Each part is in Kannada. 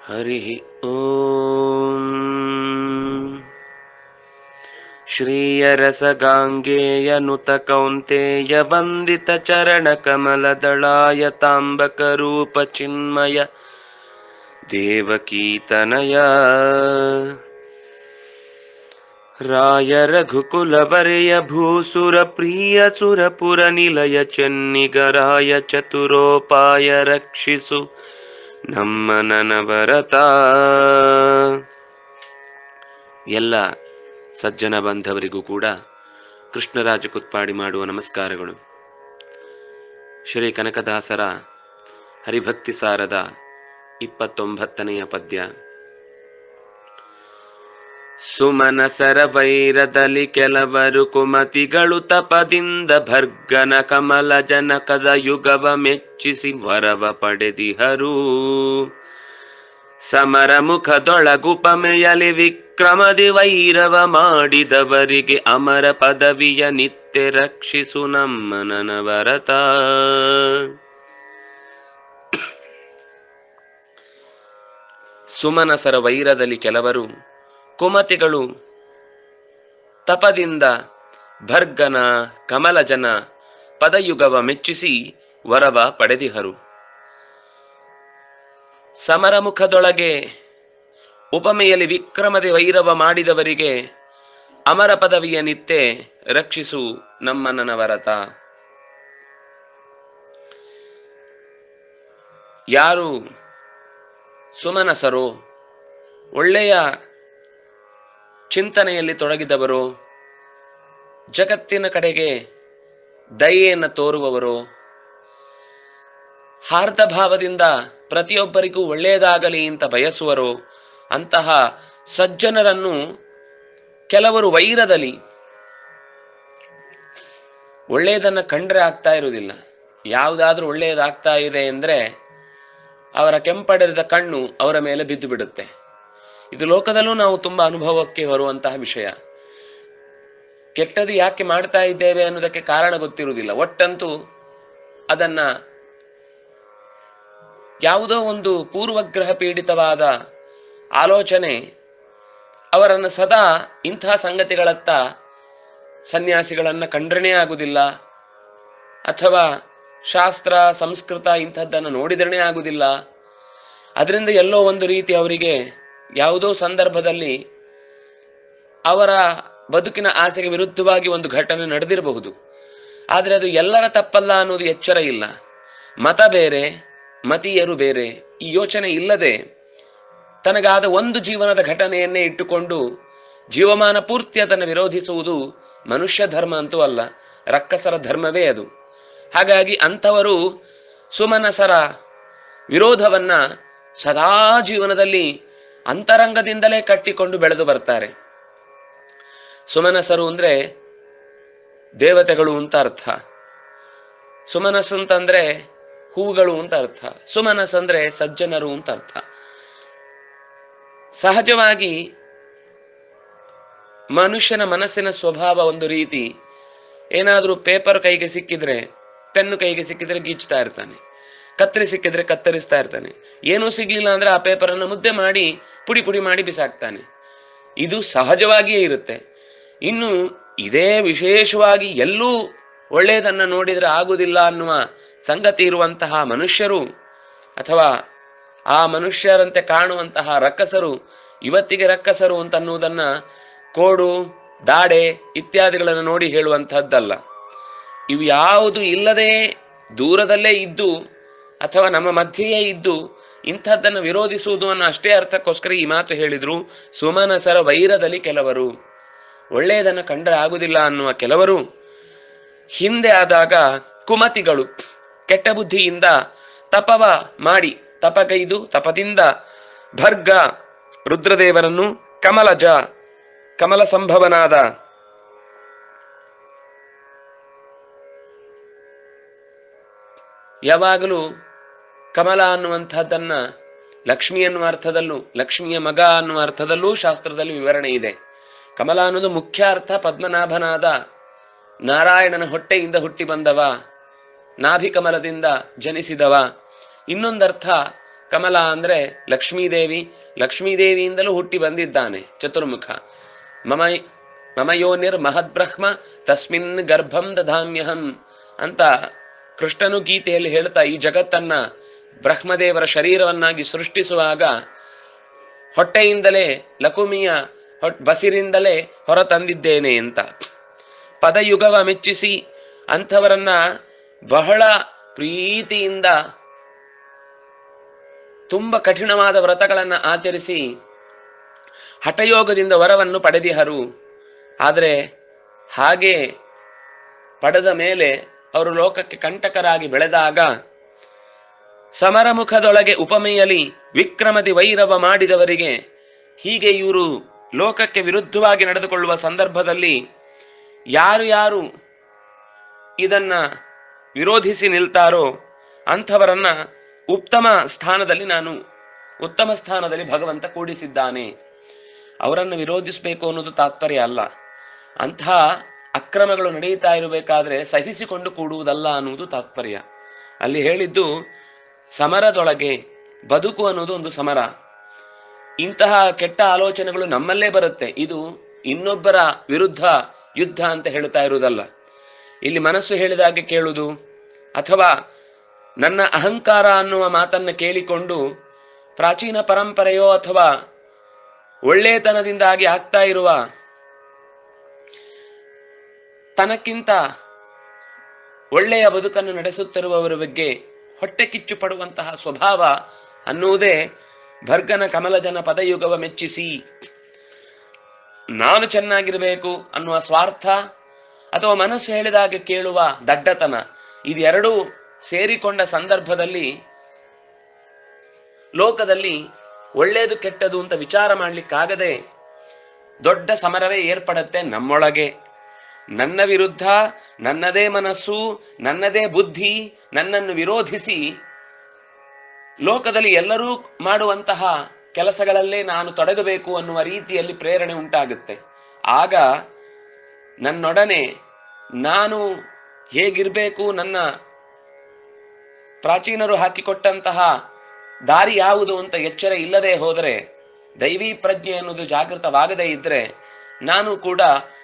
हरिः ॐ श्रियरसगाङ्गेयनुतकौन्तेयवन्दितचरणकमलदळाय ताम्बकरूपचिन्मय देवकीतनय राय रघुकुलवर्य भूसुरप्रिय सुरपुरनिलय ಚೆನ್ನಿಗರಾಯ ಚತುರೋಪಾಯ ರಕ್ಷಿಸು ನಮ್ಮ ನನವರತ ಎಲ್ಲ ಸಜ್ಜನ ಬಾಂಧವರಿಗೂ ಕೂಡ ಕೃಷ್ಣರಾಜ ಕುತ್ಪಾಡಿ ಮಾಡುವ ನಮಸ್ಕಾರಗಳು ಶ್ರೀ ಕನಕದಾಸರ ಹರಿಭಕ್ತಿ ಸಾರದ ಇಪ್ಪತ್ತೊಂಬತ್ತನೆಯ ಪದ್ಯ ಸುಮನಸರ ವೈರದಲ್ಲಿ ಕೆಲವರು ಕುಮತಿಗಳು ತಪದಿಂದ ಭರ್ಗನ ಕಮಲ ಜನಕದ ಯುಗವ ಮೆಚ್ಚಿಸಿ ವರವ ಪಡೆದಿಹರು ಸಮರ ಮುಖದೊಳಗುಪಮೆಯಲಿ ವಿಕ್ರಮದಿ ವೈರವ ಮಾಡಿದವರಿಗೆ ಅಮರ ಪದವಿಯ ನಿತ್ಯ ರಕ್ಷಿಸು ನಮ್ಮ ನನವರತ ಸುಮನಸರ ವೈರದಲ್ಲಿ ಕೆಲವರು ಕುಮತಿಗಳು ತಪದಿಂದ ಭರ್ಗನ ಕಮಲಜನ ಪದಯುಗವ ಮೆಚ್ಚಿಸಿ ವರವ ಪಡೆದಿಹರು ಸಮರಮುಖದೊಳಗೆ ಉಪಮೆಯಲ್ಲಿ ವಿಕ್ರಮದೆ ವೈರವ ಮಾಡಿದವರಿಗೆ ಅಮರ ಪದವಿಯ ನಿತ್ಯ ರಕ್ಷಿಸು ನಮ್ಮ ನನವರತ ಯಾರು ಸುಮನಸರು ಒಳ್ಳೆಯ ಚಿಂತನೆಯಲ್ಲಿ ತೊಡಗಿದವರು ಜಗತ್ತಿನ ಕಡೆಗೆ ದಯೆಯನ್ನು ತೋರುವವರು ಹಾರ್ದ ಭಾವದಿಂದ ಪ್ರತಿಯೊಬ್ಬರಿಗೂ ಒಳ್ಳೆಯದಾಗಲಿ ಅಂತ ಬಯಸುವರು ಅಂತಹ ಸಜ್ಜನರನ್ನು ಕೆಲವರು ವೈರದಲ್ಲಿ ಒಳ್ಳೆಯದನ್ನ ಕಂಡ್ರೆ ಆಗ್ತಾ ಇರುವುದಿಲ್ಲ ಯಾವುದಾದ್ರೂ ಒಳ್ಳೆಯದಾಗ್ತಾ ಇದೆ ಅಂದ್ರೆ ಅವರ ಕೆಂಪಡೆದ ಕಣ್ಣು ಅವರ ಮೇಲೆ ಬಿದ್ದು ಬಿಡುತ್ತೆ ಇದು ಲೋಕದಲ್ಲೂ ನಾವು ತುಂಬಾ ಅನುಭವಕ್ಕೆ ಬರುವಂತಹ ವಿಷಯ ಕೆಟ್ಟದು ಯಾಕೆ ಮಾಡ್ತಾ ಇದ್ದೇವೆ ಅನ್ನೋದಕ್ಕೆ ಕಾರಣ ಗೊತ್ತಿರುವುದಿಲ್ಲ ಒಟ್ಟಂತೂ ಅದನ್ನ ಯಾವುದೋ ಒಂದು ಪೂರ್ವಗ್ರಹ ಪೀಡಿತವಾದ ಆಲೋಚನೆ ಅವರನ್ನು ಸದಾ ಇಂತಹ ಸಂಗತಿಗಳತ್ತ ಸನ್ಯಾಸಿಗಳನ್ನ ಕಂಡ್ರನೇ ಆಗುದಿಲ್ಲ ಅಥವಾ ಶಾಸ್ತ್ರ ಸಂಸ್ಕೃತ ಇಂಥದ್ದನ್ನು ನೋಡಿದ್ರೇ ಆಗುದಿಲ್ಲ ಅದರಿಂದ ಎಲ್ಲೋ ಒಂದು ರೀತಿ ಅವರಿಗೆ ಯಾವುದೋ ಸಂದರ್ಭದಲ್ಲಿ ಅವರ ಬದುಕಿನ ಆಸೆಗೆ ವಿರುದ್ಧವಾಗಿ ಒಂದು ಘಟನೆ ನಡೆದಿರಬಹುದು ಆದರೆ ಅದು ಎಲ್ಲರ ತಪ್ಪಲ್ಲ ಅನ್ನೋದು ಎಚ್ಚರ ಇಲ್ಲ ಮತ ಬೇರೆ ಮತೀಯರು ಬೇರೆ ಈ ಯೋಚನೆ ಇಲ್ಲದೆ ತನಗಾದ ಒಂದು ಜೀವನದ ಘಟನೆಯನ್ನೇ ಇಟ್ಟುಕೊಂಡು ಜೀವಮಾನ ಪೂರ್ತಿ ಅದನ್ನು ವಿರೋಧಿಸುವುದು ಮನುಷ್ಯ ಧರ್ಮ ಅಂತೂ ಅಲ್ಲ ರಕ್ಕಸರ ಧರ್ಮವೇ ಅದು ಹಾಗಾಗಿ ಅಂಥವರು ಸುಮನಸರ ವಿರೋಧವನ್ನ ಸದಾ ಜೀವನದಲ್ಲಿ ಅಂತರಂಗದಿಂದಲೇ ಕಟ್ಟಿಕೊಂಡು ಬೆಳೆದು ಬರ್ತಾರೆ ಸುಮನಸರು ಅಂದ್ರೆ ದೇವತೆಗಳು ಅಂತ ಅರ್ಥ ಸುಮನಸ್ಸು ಅಂತಂದ್ರೆ ಹೂಗಳು ಅಂತ ಅರ್ಥ ಸುಮನಸ್ ಅಂದ್ರೆ ಸಜ್ಜನರು ಅಂತ ಅರ್ಥ ಸಹಜವಾಗಿ ಮನುಷ್ಯನ ಮನಸ್ಸಿನ ಸ್ವಭಾವ ಒಂದು ರೀತಿ ಏನಾದ್ರೂ ಪೇಪರ್ ಕೈಗೆ ಸಿಕ್ಕಿದ್ರೆ ಪೆನ್ನು ಕೈಗೆ ಸಿಕ್ಕಿದ್ರೆ ಗೀಚ್ತಾ ಇರ್ತಾನೆ ಕತ್ತರಿ ಸಿಕ್ಕಿದ್ರೆ ಕತ್ತರಿಸ್ತಾ ಇರ್ತಾನೆ ಏನೂ ಸಿಗ್ಲಿಲ್ಲ ಅಂದ್ರೆ ಆ ಪೇಪರ್ ಅನ್ನು ಮುದ್ದೆ ಮಾಡಿ ಪುಡಿ ಪುಡಿ ಮಾಡಿ ಬಿಸಾಕ್ತಾನೆ ಇದು ಸಹಜವಾಗಿಯೇ ಇರುತ್ತೆ ಇನ್ನು ಇದೇ ವಿಶೇಷವಾಗಿ ಎಲ್ಲೂ ಒಳ್ಳೆಯದನ್ನ ನೋಡಿದ್ರೆ ಆಗುದಿಲ್ಲ ಅನ್ನುವ ಸಂಗತಿ ಇರುವಂತಹ ಮನುಷ್ಯರು ಅಥವಾ ಆ ಮನುಷ್ಯರಂತೆ ಕಾಣುವಂತಹ ರಕ್ಕಸರು ಇವತ್ತಿಗೆ ರಕ್ಕಸರು ಅಂತ ಅನ್ನುವುದನ್ನ ಕೋಡು ದಾಡೆ ಇತ್ಯಾದಿಗಳನ್ನು ನೋಡಿ ಹೇಳುವಂತಹದ್ದಲ್ಲ ಇವು ಯಾವುದು ಇಲ್ಲದೆ ದೂರದಲ್ಲೇ ಇದ್ದು ಅಥವಾ ನಮ್ಮ ಮಧ್ಯೆಯೇ ಇದ್ದು ಇಂಥದ್ದನ್ನು ವಿರೋಧಿಸುವುದು ಅನ್ನೋ ಅಷ್ಟೇ ಅರ್ಥಕ್ಕೋಸ್ಕರ ಈ ಮಾತು ಹೇಳಿದ್ರು ಸುಮನಸರ ವೈರದಲ್ಲಿ ಕೆಲವರು ಒಳ್ಳೆಯದನ್ನು ಕಂಡ್ರೆ ಆಗುದಿಲ್ಲ ಅನ್ನುವ ಕೆಲವರು ಹಿಂದೆ ಆದಾಗ ಕುಮತಿಗಳು ಕೆಟ್ಟ ಬುದ್ಧಿಯಿಂದ ತಪವ ಮಾಡಿ ತಪಗೈದು ತಪದಿಂದ ಭರ್ಗ ರುದ್ರದೇವರನ್ನು ಕಮಲಜ ಕಮಲ ಸಂಭವನಾದ ಯಾವಾಗಲೂ ಕಮಲ ಅನ್ನುವಂಥದ್ದನ್ನ ಲಕ್ಷ್ಮಿ ಅನ್ನುವ ಅರ್ಥದಲ್ಲೂ ಲಕ್ಷ್ಮಿಯ ಮಗ ಅನ್ನುವ ಅರ್ಥದಲ್ಲೂ ಶಾಸ್ತ್ರದಲ್ಲಿ ವಿವರಣೆ ಇದೆ ಕಮಲ ಅನ್ನೋದು ಮುಖ್ಯ ಅರ್ಥ ಪದ್ಮನಾಭನಾದ ನಾರಾಯಣನ ಹೊಟ್ಟೆಯಿಂದ ಹುಟ್ಟಿ ಬಂದವ ನಾಭಿ ಕಮಲದಿಂದ ಜನಿಸಿದವ ಇನ್ನೊಂದರ್ಥ ಕಮಲ ಅಂದ್ರೆ ಲಕ್ಷ್ಮೀದೇವಿ ಲಕ್ಷ್ಮೀದೇವಿಯಿಂದಲೂ ಹುಟ್ಟಿ ಬಂದಿದ್ದಾನೆ ಚತುರ್ಮುಖ ಮಮ ಮಮ ಯೋನಿರ್ ಮಹದ್ಬ್ರಹ್ಮ ತಸ್ಮಿನ್ ಗರ್ಭಂ ದಧಾಮ್ಯಹಂ ಅಂತ ಕೃಷ್ಣನು ಗೀತೆಯಲ್ಲಿ ಹೇಳ್ತಾ ಈ ಜಗತ್ತನ್ನ ಬ್ರಹ್ಮದೇವರ ಶರೀರವನ್ನಾಗಿ ಸೃಷ್ಟಿಸುವಾಗ ಹೊಟ್ಟೆಯಿಂದಲೇ ಲಕುಮಿಯ ಹೊಟ್ ಬಸಿರಿಂದಲೇ ಹೊರ ತಂದಿದ್ದೇನೆ ಅಂತ ಪದಯುಗವ ಮೆಚ್ಚಿಸಿ ಅಂಥವರನ್ನ ಬಹಳ ಪ್ರೀತಿಯಿಂದ ತುಂಬ ಕಠಿಣವಾದ ವ್ರತಗಳನ್ನ ಆಚರಿಸಿ ಹಠಯೋಗದಿಂದ ವರವನ್ನು ಪಡೆದಿಹರು ಆದರೆ ಹಾಗೆ ಪಡೆದ ಮೇಲೆ ಅವರು ಲೋಕಕ್ಕೆ ಕಂಟಕರಾಗಿ ಬೆಳೆದಾಗ ಸಮರಮುಖದೊಳಗೆ ಉಪಮೆಯಲಿ ವಿಕ್ರಮದಿ ವೈರವ ಮಾಡಿದವರಿಗೆ ಹೀಗೆ ಇವರು ಲೋಕಕ್ಕೆ ವಿರುದ್ಧವಾಗಿ ನಡೆದುಕೊಳ್ಳುವ ಸಂದರ್ಭದಲ್ಲಿ ಯಾರು ಯಾರು ಇದನ್ನ ವಿರೋಧಿಸಿ ನಿಲ್ತಾರೋ ಅಂಥವರನ್ನ ಉತ್ತಮ ಸ್ಥಾನದಲ್ಲಿ ನಾನು ಉತ್ತಮ ಸ್ಥಾನದಲ್ಲಿ ಭಗವಂತ ಕೂಡಿಸಿದ್ದಾನೆ ಅವರನ್ನು ವಿರೋಧಿಸಬೇಕು ಅನ್ನೋದು ತಾತ್ಪರ್ಯ ಅಲ್ಲ ಅಂತಹ ಅಕ್ರಮಗಳು ನಡೆಯುತ್ತಾ ಇರಬೇಕಾದ್ರೆ ಸಹಿಸಿಕೊಂಡು ಕೂಡುವುದಲ್ಲ ಅನ್ನುವುದು ತಾತ್ಪರ್ಯ ಅಲ್ಲಿ ಹೇಳಿದ್ದು ಸಮರದೊಳಗೆ ಬದುಕು ಅನ್ನೋದು ಒಂದು ಸಮರ ಇಂತಹ ಕೆಟ್ಟ ಆಲೋಚನೆಗಳು ನಮ್ಮಲ್ಲೇ ಬರುತ್ತೆ ಇದು ಇನ್ನೊಬ್ಬರ ವಿರುದ್ಧ ಯುದ್ಧ ಅಂತ ಹೇಳ್ತಾ ಇರುವುದಲ್ಲ ಇಲ್ಲಿ ಮನಸ್ಸು ಹೇಳಿದಾಗೆ ಕೇಳುವುದು ಅಥವಾ ನನ್ನ ಅಹಂಕಾರ ಅನ್ನುವ ಮಾತನ್ನ ಕೇಳಿಕೊಂಡು ಪ್ರಾಚೀನ ಪರಂಪರೆಯೋ ಅಥವಾ ಒಳ್ಳೆಯತನದಿಂದಾಗಿ ಆಗ್ತಾ ಇರುವ ತನಕ್ಕಿಂತ ಒಳ್ಳೆಯ ಬದುಕನ್ನು ನಡೆಸುತ್ತಿರುವವರ ಬಗ್ಗೆ ಹೊಟ್ಟೆ ಕಿಚ್ಚು ಪಡುವಂತಹ ಸ್ವಭಾವ ಅನ್ನುವುದೇ ಭರ್ಗನ ಕಮಲಜನ ಪದಯುಗವ ಮೆಚ್ಚಿಸಿ ನಾನು ಚೆನ್ನಾಗಿರಬೇಕು ಅನ್ನುವ ಸ್ವಾರ್ಥ ಅಥವಾ ಮನಸ್ಸು ಹೇಳಿದಾಗ ಕೇಳುವ ದಡ್ಡತನ ಇದೆರಡೂ ಸೇರಿಕೊಂಡ ಸಂದರ್ಭದಲ್ಲಿ ಲೋಕದಲ್ಲಿ ಒಳ್ಳೆಯದು ಕೆಟ್ಟದು ಅಂತ ವಿಚಾರ ಮಾಡ್ಲಿಕ್ಕಾಗದೆ ದೊಡ್ಡ ಸಮರವೇ ಏರ್ಪಡತ್ತೆ ನಮ್ಮೊಳಗೆ ನನ್ನ ವಿರುದ್ಧ ನನ್ನದೇ ಮನಸ್ಸು ನನ್ನದೇ ಬುದ್ಧಿ ನನ್ನನ್ನು ವಿರೋಧಿಸಿ ಲೋಕದಲ್ಲಿ ಎಲ್ಲರೂ ಮಾಡುವಂತಹ ಕೆಲಸಗಳಲ್ಲೇ ನಾನು ತೊಡಗಬೇಕು ಅನ್ನುವ ರೀತಿಯಲ್ಲಿ ಪ್ರೇರಣೆ ಉಂಟಾಗುತ್ತೆ ಆಗ ನನ್ನೊಡನೆ ನಾನು ಹೇಗಿರ್ಬೇಕು ನನ್ನ ಪ್ರಾಚೀನರು ಹಾಕಿಕೊಟ್ಟಂತಹ ದಾರಿ ಯಾವುದು ಅಂತ ಎಚ್ಚರ ಇಲ್ಲದೆ ಹೋದರೆ ದೈವಿ ಪ್ರಜ್ಞೆ ಅನ್ನೋದು ಜಾಗೃತವಾಗದೇ ಇದ್ರೆ ನಾನು ಕೂಡ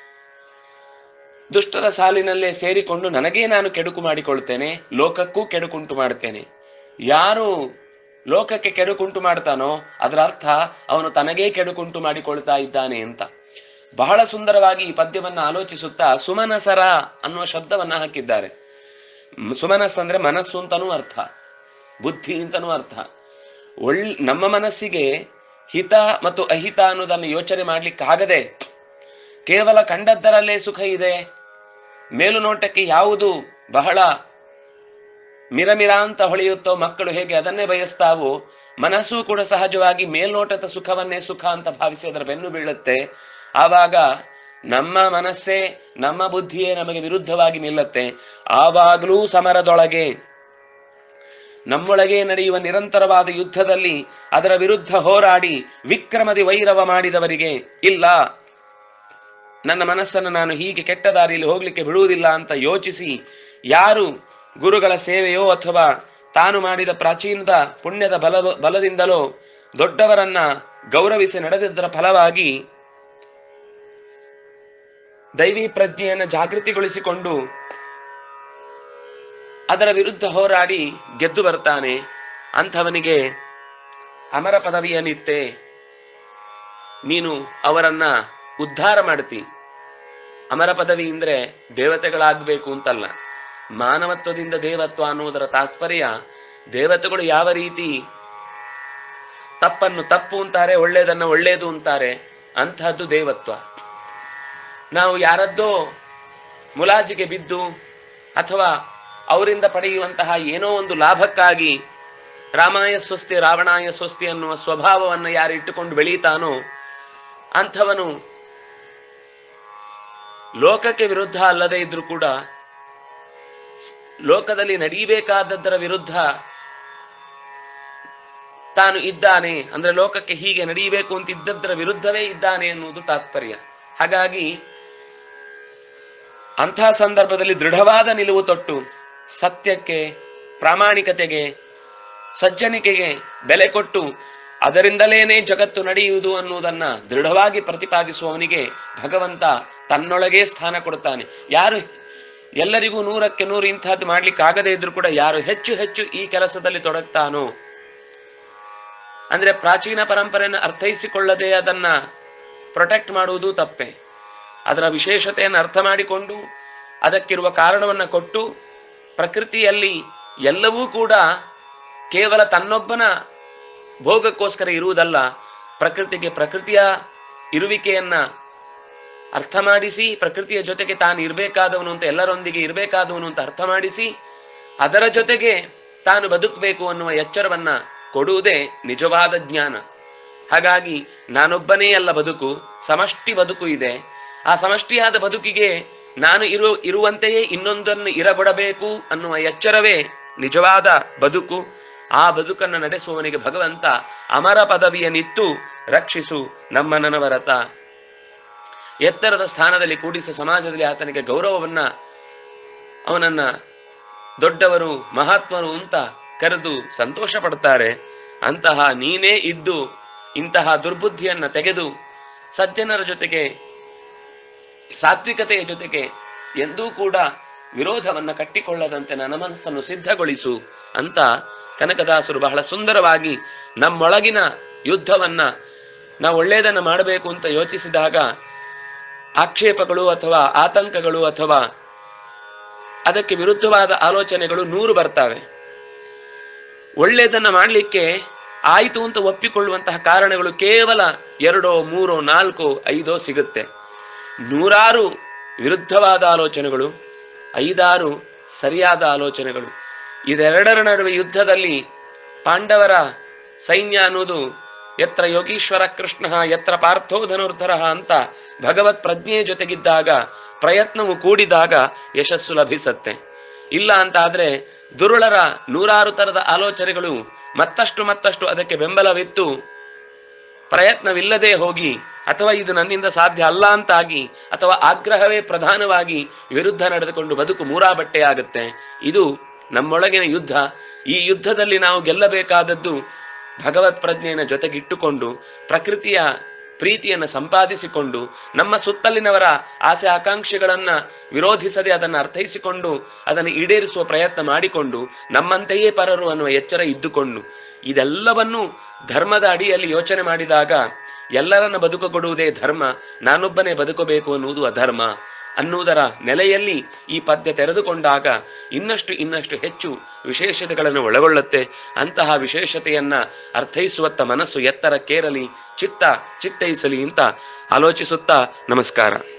ದುಷ್ಟರ ಸಾಲಿನಲ್ಲೇ ಸೇರಿಕೊಂಡು ನನಗೇ ನಾನು ಕೆಡುಕು ಮಾಡಿಕೊಳ್ತೇನೆ ಲೋಕಕ್ಕೂ ಕೆಡುಕುಂಟು ಮಾಡ್ತೇನೆ ಯಾರು ಲೋಕಕ್ಕೆ ಕೆಡುಕುಂಟು ಮಾಡ್ತಾನೋ ಅದರ ಅರ್ಥ ಅವನು ತನಗೇ ಕೆಡುಕುಂಟು ಮಾಡಿಕೊಳ್ತಾ ಇದ್ದಾನೆ ಅಂತ ಬಹಳ ಸುಂದರವಾಗಿ ಈ ಪದ್ಯವನ್ನ ಆಲೋಚಿಸುತ್ತಾ ಸುಮನಸರ ಅನ್ನುವ ಶಬ್ದವನ್ನ ಹಾಕಿದ್ದಾರೆ ಮ್- ಸುಮನಸ್ ಅಂದ್ರೆ ಮನಸ್ಸು ಅಂತನೂ ಅರ್ಥ ಬುದ್ಧಿ ಅಂತನೂ ಅರ್ಥ ಒಳ್ ನಮ್ಮ ಮನಸ್ಸಿಗೆ ಹಿತ ಮತ್ತು ಅಹಿತ ಅನ್ನೋದನ್ನು ಯೋಚನೆ ಮಾಡ್ಲಿಕ್ಕಾಗದೆ ಕೇವಲ ಕಂಡದ್ದರಲ್ಲೇ ಸುಖ ಇದೆ ಮೇಲುನೋಟಕ್ಕೆ ಯಾವುದು ಬಹಳ ಮಿರಮಿರ ಅಂತ ಹೊಳೆಯುತ್ತೋ ಮಕ್ಕಳು ಹೇಗೆ ಅದನ್ನೇ ಬಯಸ್ತಾವೋ ಮನಸ್ಸು ಕೂಡ ಸಹಜವಾಗಿ ಮೇಲ್ನೋಟದ ಸುಖವನ್ನೇ ಸುಖ ಅಂತ ಭಾವಿಸಿ ಅದರ ಬೆನ್ನು ಬೀಳುತ್ತೆ ಆವಾಗ ನಮ್ಮ ಮನಸ್ಸೇ ನಮ್ಮ ಬುದ್ಧಿಯೇ ನಮಗೆ ವಿರುದ್ಧವಾಗಿ ನಿಲ್ಲತ್ತೆ ಆವಾಗಲೂ ಸಮರದೊಳಗೆ ನಮ್ಮೊಳಗೆ ನಡೆಯುವ ನಿರಂತರವಾದ ಯುದ್ಧದಲ್ಲಿ ಅದರ ವಿರುದ್ಧ ಹೋರಾಡಿ ವಿಕ್ರಮದಿ ವೈರವ ಮಾಡಿದವರಿಗೆ ಇಲ್ಲ ನನ್ನ ಮನಸ್ಸನ್ನು ನಾನು ಹೀಗೆ ಕೆಟ್ಟ ದಾರಿಯಲ್ಲಿ ಹೋಗ್ಲಿಕ್ಕೆ ಬಿಡುವುದಿಲ್ಲ ಅಂತ ಯೋಚಿಸಿ ಯಾರು ಗುರುಗಳ ಸೇವೆಯೋ ಅಥವಾ ತಾನು ಮಾಡಿದ ಪ್ರಾಚೀನದ ಪುಣ್ಯದ ಬಲ ಬಲದಿಂದಲೋ ದೊಡ್ಡವರನ್ನ ಗೌರವಿಸಿ ನಡೆದಿದ್ದರ ಫಲವಾಗಿ ದೈವಿ ಪ್ರಜ್ಞೆಯನ್ನು ಜಾಗೃತಿಗೊಳಿಸಿಕೊಂಡು ಅದರ ವಿರುದ್ಧ ಹೋರಾಡಿ ಗೆದ್ದು ಬರ್ತಾನೆ ಅಂಥವನಿಗೆ ಅಮರ ಪದವಿಯ ನಿತ್ತೆ ನೀನು ಅವರನ್ನ ಉದ್ಧಾರ ಮಾಡ್ತಿ ಅಮರ ಪದವಿ ಅಂದ್ರೆ ದೇವತೆಗಳಾಗಬೇಕು ಅಂತಲ್ಲ ಮಾನವತ್ವದಿಂದ ದೇವತ್ವ ಅನ್ನುವುದರ ತಾತ್ಪರ್ಯ ದೇವತೆಗಳು ಯಾವ ರೀತಿ ತಪ್ಪನ್ನು ತಪ್ಪು ಅಂತಾರೆ ಒಳ್ಳೆಯದನ್ನ ಒಳ್ಳೆಯದು ಅಂತಾರೆ ಅಂತಹದ್ದು ದೇವತ್ವ ನಾವು ಯಾರದ್ದೋ ಮುಲಾಜಿಗೆ ಬಿದ್ದು ಅಥವಾ ಅವರಿಂದ ಪಡೆಯುವಂತಹ ಏನೋ ಒಂದು ಲಾಭಕ್ಕಾಗಿ ರಾಮಾಯ ಸ್ವಸ್ತಿ ರಾವಣಾಯ ಸ್ವಸ್ತಿ ಅನ್ನುವ ಸ್ವಭಾವವನ್ನು ಯಾರು ಇಟ್ಟುಕೊಂಡು ಬೆಳೀತಾನೋ ಅಂಥವನು ಲೋಕಕ್ಕೆ ವಿರುದ್ಧ ಅಲ್ಲದೆ ಇದ್ರೂ ಕೂಡ ಲೋಕದಲ್ಲಿ ನಡೀಬೇಕಾದದ್ದರ ವಿರುದ್ಧ ತಾನು ಇದ್ದಾನೆ ಅಂದ್ರೆ ಲೋಕಕ್ಕೆ ಹೀಗೆ ನಡೀಬೇಕು ಅಂತ ಇದ್ದದ್ದರ ವಿರುದ್ಧವೇ ಇದ್ದಾನೆ ಎನ್ನುವುದು ತಾತ್ಪರ್ಯ ಹಾಗಾಗಿ ಅಂತಹ ಸಂದರ್ಭದಲ್ಲಿ ದೃಢವಾದ ನಿಲುವು ತೊಟ್ಟು ಸತ್ಯಕ್ಕೆ ಪ್ರಾಮಾಣಿಕತೆಗೆ ಸಜ್ಜನಿಕೆಗೆ ಬೆಲೆ ಕೊಟ್ಟು ಅದರಿಂದಲೇನೆ ಜಗತ್ತು ನಡೆಯುವುದು ಅನ್ನುವುದನ್ನ ದೃಢವಾಗಿ ಪ್ರತಿಪಾದಿಸುವವನಿಗೆ ಭಗವಂತ ತನ್ನೊಳಗೆ ಸ್ಥಾನ ಕೊಡ್ತಾನೆ ಯಾರು ಎಲ್ಲರಿಗೂ ನೂರಕ್ಕೆ ನೂರು ಇಂತಹದ್ದು ಮಾಡ್ಲಿಕ್ಕೆ ಆಗದೇ ಇದ್ರು ಕೂಡ ಯಾರು ಹೆಚ್ಚು ಹೆಚ್ಚು ಈ ಕೆಲಸದಲ್ಲಿ ತೊಡಗ್ತಾನೋ ಅಂದ್ರೆ ಪ್ರಾಚೀನ ಪರಂಪರೆಯನ್ನು ಅರ್ಥೈಸಿಕೊಳ್ಳದೆ ಅದನ್ನ ಪ್ರೊಟೆಕ್ಟ್ ಮಾಡುವುದು ತಪ್ಪೆ ಅದರ ವಿಶೇಷತೆಯನ್ನು ಅರ್ಥ ಮಾಡಿಕೊಂಡು ಅದಕ್ಕಿರುವ ಕಾರಣವನ್ನ ಕೊಟ್ಟು ಪ್ರಕೃತಿಯಲ್ಲಿ ಎಲ್ಲವೂ ಕೂಡ ಕೇವಲ ತನ್ನೊಬ್ಬನ ಭೋಗಕ್ಕೋಸ್ಕರ ಇರುವುದಲ್ಲ ಪ್ರಕೃತಿಗೆ ಪ್ರಕೃತಿಯ ಇರುವಿಕೆಯನ್ನ ಅರ್ಥ ಮಾಡಿಸಿ ಪ್ರಕೃತಿಯ ಜೊತೆಗೆ ತಾನು ಇರಬೇಕಾದವನು ಅಂತ ಎಲ್ಲರೊಂದಿಗೆ ಇರಬೇಕಾದವನು ಅಂತ ಅರ್ಥ ಮಾಡಿಸಿ ಅದರ ಜೊತೆಗೆ ತಾನು ಬದುಕಬೇಕು ಅನ್ನುವ ಎಚ್ಚರವನ್ನ ಕೊಡುವುದೇ ನಿಜವಾದ ಜ್ಞಾನ ಹಾಗಾಗಿ ನಾನೊಬ್ಬನೇ ಅಲ್ಲ ಬದುಕು ಸಮಷ್ಟಿ ಬದುಕು ಇದೆ ಆ ಸಮಷ್ಟಿಯಾದ ಬದುಕಿಗೆ ನಾನು ಇರು ಇರುವಂತೆಯೇ ಇನ್ನೊಂದನ್ನು ಇರಗೊಡಬೇಕು ಅನ್ನುವ ಎಚ್ಚರವೇ ನಿಜವಾದ ಬದುಕು ಆ ಬದುಕನ್ನು ನಡೆಸುವವನಿಗೆ ಭಗವಂತ ಅಮರ ಪದವಿಯನ್ನಿತ್ತು ರಕ್ಷಿಸು ನಮ್ಮ ನನವರತ ಎತ್ತರದ ಸ್ಥಾನದಲ್ಲಿ ಕೂಡಿಸಿ ಸಮಾಜದಲ್ಲಿ ಆತನಿಗೆ ಗೌರವವನ್ನ ಅವನನ್ನ ದೊಡ್ಡವರು ಮಹಾತ್ಮರು ಅಂತ ಕರೆದು ಸಂತೋಷ ಪಡ್ತಾರೆ ಅಂತಹ ನೀನೇ ಇದ್ದು ಇಂತಹ ದುರ್ಬುದ್ಧಿಯನ್ನ ತೆಗೆದು ಸಜ್ಜನರ ಜೊತೆಗೆ ಸಾತ್ವಿಕತೆಯ ಜೊತೆಗೆ ಎಂದೂ ಕೂಡ ವಿರೋಧವನ್ನ ಕಟ್ಟಿಕೊಳ್ಳದಂತೆ ನನ್ನ ಮನಸ್ಸನ್ನು ಸಿದ್ಧಗೊಳಿಸು ಅಂತ ಕನಕದಾಸರು ಬಹಳ ಸುಂದರವಾಗಿ ನಮ್ಮೊಳಗಿನ ಯುದ್ಧವನ್ನ ನಾವು ಒಳ್ಳೆಯದನ್ನ ಮಾಡಬೇಕು ಅಂತ ಯೋಚಿಸಿದಾಗ ಆಕ್ಷೇಪಗಳು ಅಥವಾ ಆತಂಕಗಳು ಅಥವಾ ಅದಕ್ಕೆ ವಿರುದ್ಧವಾದ ಆಲೋಚನೆಗಳು ನೂರು ಬರ್ತವೆ ಒಳ್ಳೆಯದನ್ನ ಮಾಡಲಿಕ್ಕೆ ಆಯಿತು ಅಂತ ಒಪ್ಪಿಕೊಳ್ಳುವಂತಹ ಕಾರಣಗಳು ಕೇವಲ ಎರಡೋ ಮೂರೋ ನಾಲ್ಕೋ ಐದೋ ಸಿಗುತ್ತೆ ನೂರಾರು ವಿರುದ್ಧವಾದ ಆಲೋಚನೆಗಳು ಐದಾರು ಸರಿಯಾದ ಆಲೋಚನೆಗಳು ಇದೆರಡರ ನಡುವೆ ಯುದ್ಧದಲ್ಲಿ ಪಾಂಡವರ ಸೈನ್ಯ ಅನ್ನೋದು ಯತ್ರ ಯೋಗೀಶ್ವರ ಕೃಷ್ಣ ಯತ್ರ ಪಾರ್ಥೋ ಧನುರ್ಧರ ಅಂತ ಭಗವತ್ ಪ್ರಜ್ಞೆಯ ಜೊತೆಗಿದ್ದಾಗ ಪ್ರಯತ್ನವು ಕೂಡಿದಾಗ ಯಶಸ್ಸು ಲಭಿಸತ್ತೆ ಇಲ್ಲ ಅಂತ ಆದ್ರೆ ದುರುಳರ ನೂರಾರು ತರದ ಆಲೋಚನೆಗಳು ಮತ್ತಷ್ಟು ಮತ್ತಷ್ಟು ಅದಕ್ಕೆ ಬೆಂಬಲವಿತ್ತು ಪ್ರಯತ್ನವಿಲ್ಲದೆ ಹೋಗಿ ಅಥವಾ ಇದು ನನ್ನಿಂದ ಸಾಧ್ಯ ಅಲ್ಲ ಅಂತಾಗಿ ಅಥವಾ ಆಗ್ರಹವೇ ಪ್ರಧಾನವಾಗಿ ವಿರುದ್ಧ ನಡೆದುಕೊಂಡು ಬದುಕು ಮೂರಾ ಬಟ್ಟೆಯಾಗುತ್ತೆ ಇದು ನಮ್ಮೊಳಗಿನ ಯುದ್ಧ ಈ ಯುದ್ಧದಲ್ಲಿ ನಾವು ಗೆಲ್ಲಬೇಕಾದದ್ದು ಭಗವತ್ ಪ್ರಜ್ಞೆಯನ್ನು ಜೊತೆಗಿಟ್ಟುಕೊಂಡು ಪ್ರಕೃತಿಯ ಪ್ರೀತಿಯನ್ನು ಸಂಪಾದಿಸಿಕೊಂಡು ನಮ್ಮ ಸುತ್ತಲಿನವರ ಆಸೆ ಆಕಾಂಕ್ಷೆಗಳನ್ನ ವಿರೋಧಿಸದೆ ಅದನ್ನು ಅರ್ಥೈಸಿಕೊಂಡು ಅದನ್ನು ಈಡೇರಿಸುವ ಪ್ರಯತ್ನ ಮಾಡಿಕೊಂಡು ನಮ್ಮಂತೆಯೇ ಪರರು ಅನ್ನುವ ಎಚ್ಚರ ಇದ್ದುಕೊಂಡು ಇದೆಲ್ಲವನ್ನು ಧರ್ಮದ ಅಡಿಯಲ್ಲಿ ಯೋಚನೆ ಮಾಡಿದಾಗ ಎಲ್ಲರನ್ನ ಬದುಕು ಕೊಡುವುದೇ ಧರ್ಮ ನಾನೊಬ್ಬನೇ ಬದುಕಬೇಕು ಅನ್ನುವುದು ಅಧರ್ಮ ಅನ್ನುವುದರ ನೆಲೆಯಲ್ಲಿ ಈ ಪದ್ಯ ತೆರೆದುಕೊಂಡಾಗ ಇನ್ನಷ್ಟು ಇನ್ನಷ್ಟು ಹೆಚ್ಚು ವಿಶೇಷತೆಗಳನ್ನು ಒಳಗೊಳ್ಳುತ್ತೆ ಅಂತಹ ವಿಶೇಷತೆಯನ್ನ ಅರ್ಥೈಸುವತ್ತ ಮನಸ್ಸು ಎತ್ತರಕ್ಕೇರಲಿ ಚಿತ್ತ ಚಿತ್ತೈಸಲಿ ಅಂತ ಆಲೋಚಿಸುತ್ತಾ ನಮಸ್ಕಾರ